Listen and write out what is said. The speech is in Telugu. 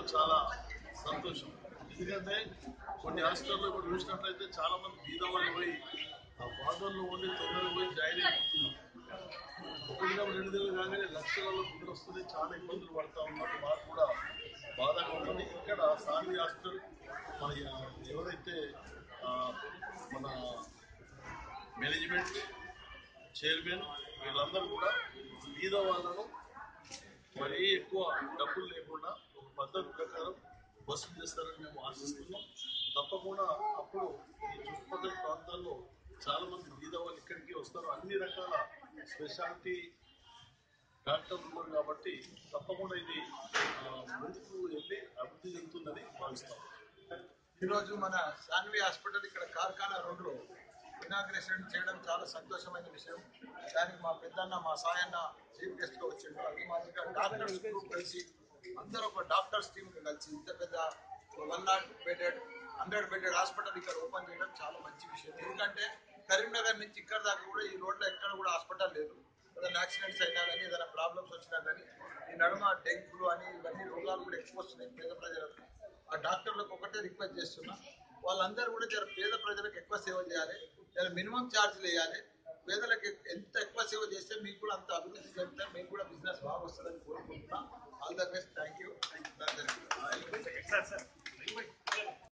చాలా సంతోషం ఎందుకంటే కొన్ని హాస్పిటల్లో ఇప్పుడు చూసినట్లయితే చాలా మంది బీదవాళ్ళు పోయి ఆ బాధల్లో ఉండి తొందరగా పోయి జాయిన్ అయిపోతున్నారు ఒకటి కాబట్టి రెండు నెలలు కాగానే లక్షలలో బిల్లు వస్తుంది చాలా ఇబ్బందులు పడతా ఉన్నారు మాకు కూడా బాధగా ఉన్నది ఇక్కడ సాన్వి హాస్పిటల్ మన ఎవరైతే ఆ, మన మేనేజ్మెంట్ చైర్మన్ వీళ్ళందరూ కూడా బీద వాళ్ళను మరీ ఎక్కువ డబ్బులు లేకుండా ఒక పద్ధతి ప్రకారం వసూలు చేస్తారని మేము ఆశిస్తున్నాం తప్పకుండా అప్పుడు ఈ చుట్టుపక్కల ప్రాంతాల్లో చాలా మంది బీద వాళ్ళు ఇక్కడికి వస్తారు అన్ని రకాల స్పెషాలిటీ డాక్టర్లు ఉన్నారు కాబట్టి తప్పకుండా ఇది ఆ, ముందుకు వెళ్ళి అభివృద్ధి చెందుతుందని భావిస్తాం ఈరోజు మన సాన్వి హాస్పిటల్ ఇక్కడ కార్ఖానా రోడ్లో ఇనాగ్రేషన్ చేయడం చాలా సంతోషమైన విషయం దానికి మా పెద్దన్న మా సాయన్న చీఫ్ గెస్ట్ గా వచ్చిండు అది మాదిరిగా డాక్టర్స్ గ్రూప్ కలిసి అందరూ ఒక డాక్టర్స్ టీమ్ కలిసి ఇంత పెద్ద one not bedded hundred bedded hospital ఇక్కడ ఓపెన్ చేయడం చాలా మంచి విషయం ఎందుకంటే కరీంనగర్ నుంచి ఇక్కడ దాకా కూడా ఈ రోడ్లో ఎక్కడ కూడా హాస్పిటల్ లేదు ఏదైనా యాక్సిడెంట్స్ అయినా కానీ ఏదైనా ప్రాబ్లమ్స్ వచ్చినా కానీ ఈ నడుమ డెంగ్యూ అని ఇవన్నీ రోగాలు కూడా ఎక్కువ వస్తున్నాయి పేద ప్రజలకు ఆ డాక్టర్లకు ఒకటే రిక్వెస్ట్ చేస్తున్నా వాళ్ళందరూ కూడా జర పేద ప్రజలకు ఎక్కువ సేవ చేయాలి జర మినిమం ఛార్జీలు వేయాలి పేదలకు ఎంత ఎక్కువ సేవ చేస్తే మీకు కూడా అంత అభివృద్ధి జరుగుతుంది మీకు కూడా బిజినెస్ బాగా వస్తుందని కోరుకుంటున్నా all the best thank you thank you